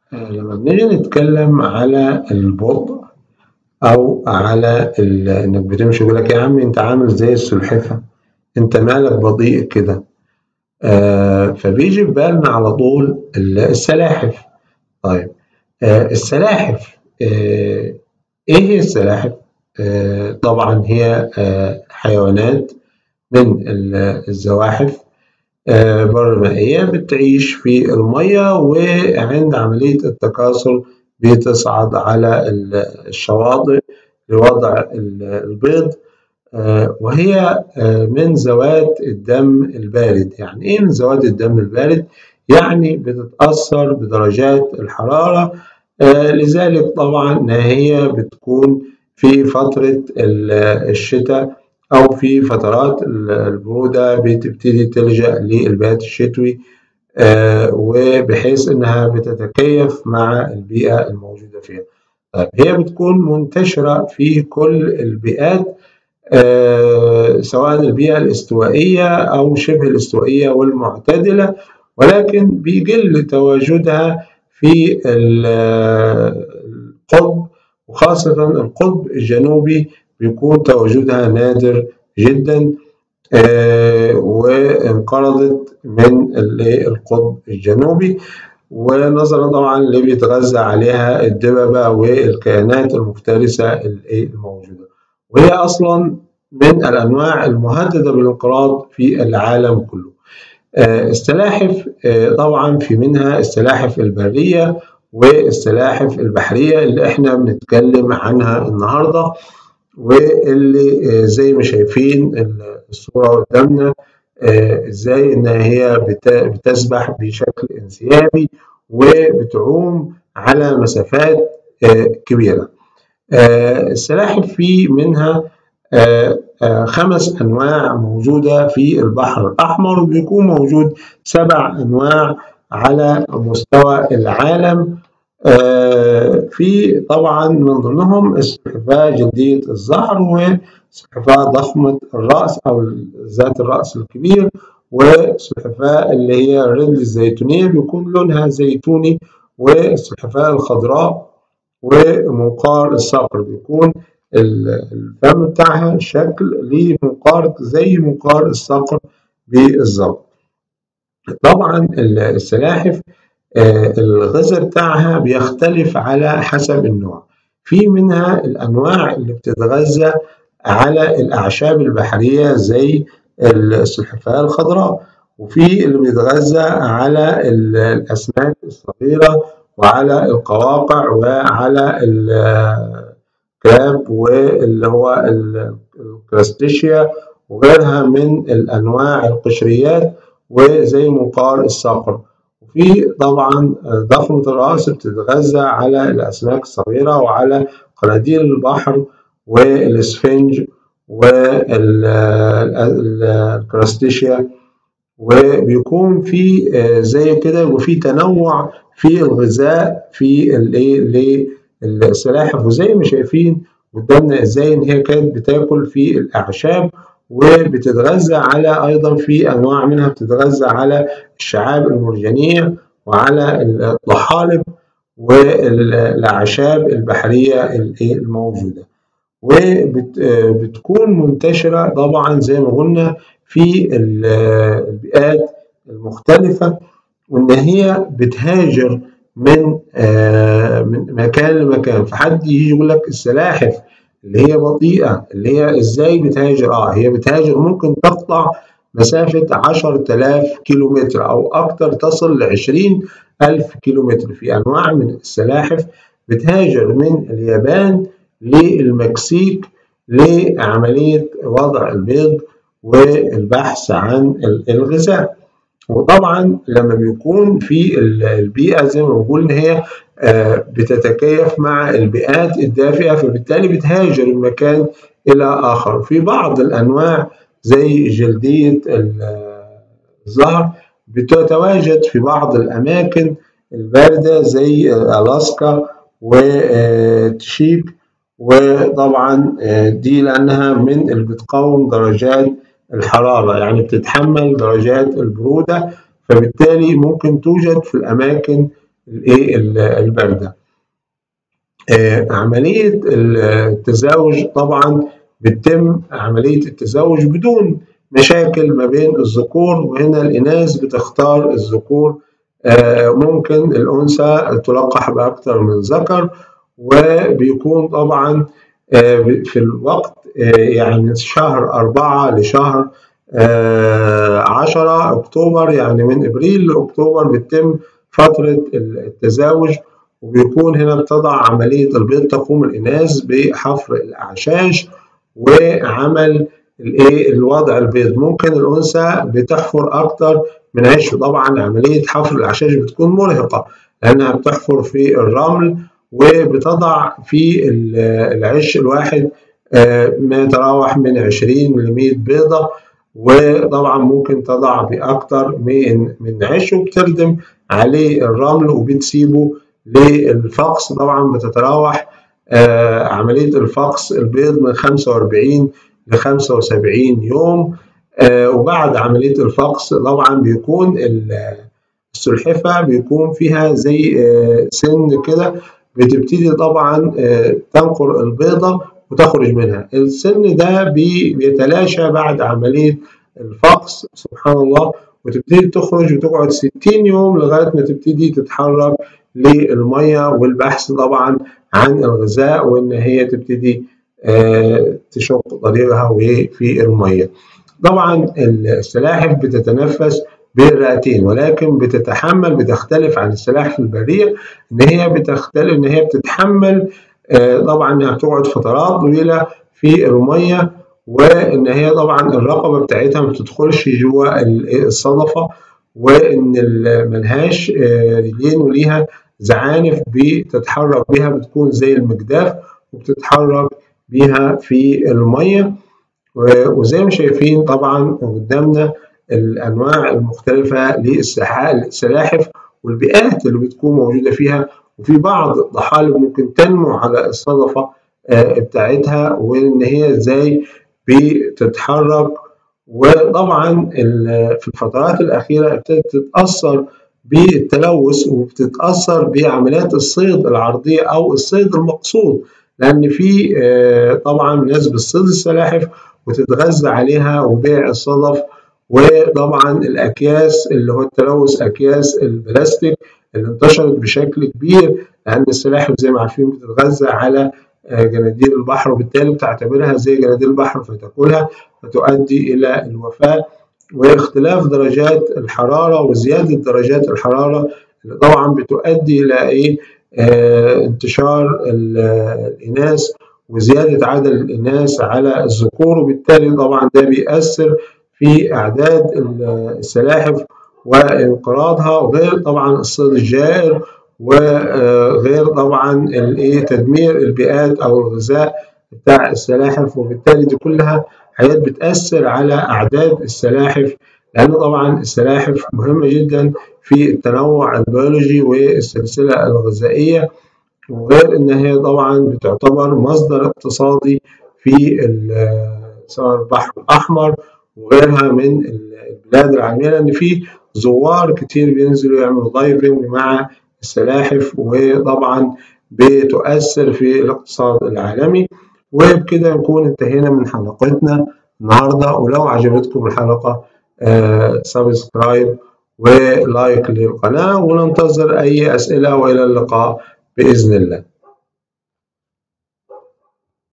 لما بنيجي نتكلم على البطء أو على إنك بتمشي يقول لك يا عم أنت عامل زي السلحفة أنت مالك بطيء كده آه فبيجي في بالنا على طول السلاحف طيب آه السلاحف آه إيه هي السلاحف؟ آه طبعا هي آه حيوانات من الزواحف برمائية بتعيش في المية وعند عملية التكاثر بتصعد على الشواطئ لوضع البيض وهي من ذوات الدم البارد يعني ايه من ذوات الدم البارد يعني بتتأثر بدرجات الحرارة لذلك طبعا هي بتكون في فترة الشتاء أو في فترات البرودة بتبتدي تلجأ للبيات الشتوي وبحيث إنها بتتكيف مع البيئة الموجودة فيها. طيب هي بتكون منتشرة في كل البيئات سواء البيئة الاستوائية أو شبه الاستوائية والمعتدلة ولكن بيقل تواجدها في القطب وخاصة القطب الجنوبي بيكون تواجدها نادر جدا آه وانقرضت من القطب الجنوبي ونظرا طبعا اللي بيتغذى عليها الدببة والكائنات المفترسة الموجودة وهي أصلا من الأنواع المهددة بالانقراض في العالم كله آه السلاحف آه طبعا في منها السلاحف البرية والسلاحف البحرية اللي احنا بنتكلم عنها النهارده واللي زي ما شايفين الصورة قدامنا ازاي ان هي بتسبح بشكل انسيابي وبتعوم على مسافات كبيرة السلاحف في منها خمس انواع موجودة في البحر الاحمر وبيكون موجود سبع انواع على مستوى العالم في طبعا من ضمنهم السلحفاة جلدية الظهر وسلحفاة ضخمة الرأس أو ذات الرأس الكبير والسلحفاة اللي هي الرجل الزيتونية بيكون لونها زيتوني والسلحفاة الخضراء ومنقار الصقر بيكون الفم بتاعها شكل لمنقار زي منقار الصقر بالظبط طبعا السلاحف الغذاء بتاعها بيختلف على حسب النوع في منها الأنواع اللي بتتغذى على الأعشاب البحرية زي السلحفاة الخضراء وفي اللي بيتغذى على الأسماك الصغيرة وعلى القواقع وعلى الكراب واللي هو الكراستيشيا وغيرها من الأنواع القشريات وزي منقار الصقر وفي طبعا ضخمة الرأس بتتغذى على الأسماك الصغيرة وعلى قناديل البحر والإسفنج والكراستيشيا وبيكون في زي كده وفي تنوع في الغذاء في للسلاحف وزي ما شايفين قدامنا ازاي ان هي كانت بتاكل في الاعشاب وبتتغذى على ايضا في انواع منها بتتغذى على الشعاب المرجانيه وعلى الطحالب والاعشاب البحريه الموجوده وبتكون منتشره طبعا زي ما قلنا في البيئات المختلفه وان هي بتهاجر من من مكان لمكان فحد يجي يقول لك السلاحف اللي هي بطيئة اللي هي ازاي بتهاجر اه هي بتهاجر ممكن تقطع مسافة 10000 كيلومتر أو أكثر تصل ل 20000 كيلومتر في أنواع من السلاحف بتهاجر من اليابان للمكسيك لعملية وضع البيض والبحث عن الغذاء وطبعا لما بيكون في البيئة زي ما بنقول هي بتتكيف مع البيئات الدافئة فبالتالي بتهاجر من مكان إلى آخر في بعض الأنواع زي جلدية الزهر بتتواجد في بعض الأماكن الباردة زي ألاسكا وتشيك وطبعا دي لأنها من اللي بتقاوم درجات الحرارة يعني بتتحمل درجات البرودة فبالتالي ممكن توجد في الأماكن الايه البارده عمليه التزاوج طبعا بتتم عمليه التزاوج بدون مشاكل ما بين الذكور وهنا الاناث بتختار الذكور ممكن الانثى تلقح باكثر من ذكر وبيكون طبعا في الوقت يعني من شهر أربعة لشهر عشرة أكتوبر يعني من إبريل لأكتوبر بتتم فترة التزاوج وبيكون هنا بتضع عملية البيض تقوم الإناث بحفر الأعشاش وعمل الايه الوضع البيض ممكن الانثى بتحفر اكتر من عش طبعا عمليه حفر الاعشاش بتكون مرهقه لانها بتحفر في الرمل وبتضع في العش الواحد ما يتراوح من 20 ل 100 بيضه وطبعا ممكن تضع باكتر من من عش وبتردم عليه الرمل وبتسيبه للفقس طبعا بتتراوح عمليه الفقس البيض من 45 ل 75 يوم وبعد عمليه الفقس طبعا بيكون السلحفه بيكون فيها زي سن كده بتبتدي طبعا تنقر البيضه وتخرج منها السن ده بيتلاشى بعد عمليه الفقس سبحان الله وتبتدي تخرج وتقعد 60 يوم لغايه ما تبتدي تتحرك للميه والبحث طبعا عن الغذاء وان هي تبتدي تشق طريقها في الميه. طبعا السلاحف بتتنفس بالرئتين ولكن بتتحمل بتختلف عن السلاحف البريه ان هي بتختلف ان هي بتتحمل طبعا انها بتقعد فترات طويله في الميه وان هي طبعا الرقبه بتاعتها ما بتدخلش جوه الصدفه وان ملهاش رجلين وليها زعانف بتتحرك بها بتكون زي المجداف وبتتحرك بيها في الميه وزي ما شايفين طبعا قدامنا الانواع المختلفه للسلاحف والبيئات اللي بتكون موجوده فيها وفي بعض الضحالب ممكن تنمو على الصدفه بتاعتها وان هي ازاي بتتحرك وطبعا في الفترات الاخيره ابتدت تتاثر بالتلوث وبتتاثر بعمليات الصيد العرضيه او الصيد المقصود لان في طبعا ناس بتصيد السلاحف وتتغذى عليها وبيع الصدف وطبعا الاكياس اللي هو التلوث اكياس البلاستيك اللي انتشرت بشكل كبير لان السلاحف زي ما عارفين بتتغذى على جناديل البحر وبالتالي بتعتبرها زي جناديل البحر فتاكلها فتؤدي الى الوفاه واختلاف درجات الحراره وزياده درجات الحراره اللي طبعا بتؤدي الى ايه آه انتشار الاناث وزياده عدد الاناث على الذكور وبالتالي طبعا ده بيأثر في اعداد السلاحف وانقراضها وغير طبعا الصيد الجائر وغير طبعا الايه تدمير البيئات او الغذاء بتاع السلاحف وبالتالي دي كلها حاجات بتأثر على أعداد السلاحف لأن طبعا السلاحف مهمة جدا في التنوع البيولوجي والسلسلة الغذائية وغير إن هي طبعا بتعتبر مصدر اقتصادي في سواء البحر الأحمر وغيرها من البلاد العالمية لأن في زوار كتير بينزلوا يعملوا دايفنج مع السلاحف وطبعا بتؤثر في الاقتصاد العالمي وبكده نكون انتهينا من حلقتنا النهارده ولو عجبتكم الحلقه آه سبسكرايب ولايك للقناه وننتظر اي اسئله والى اللقاء باذن الله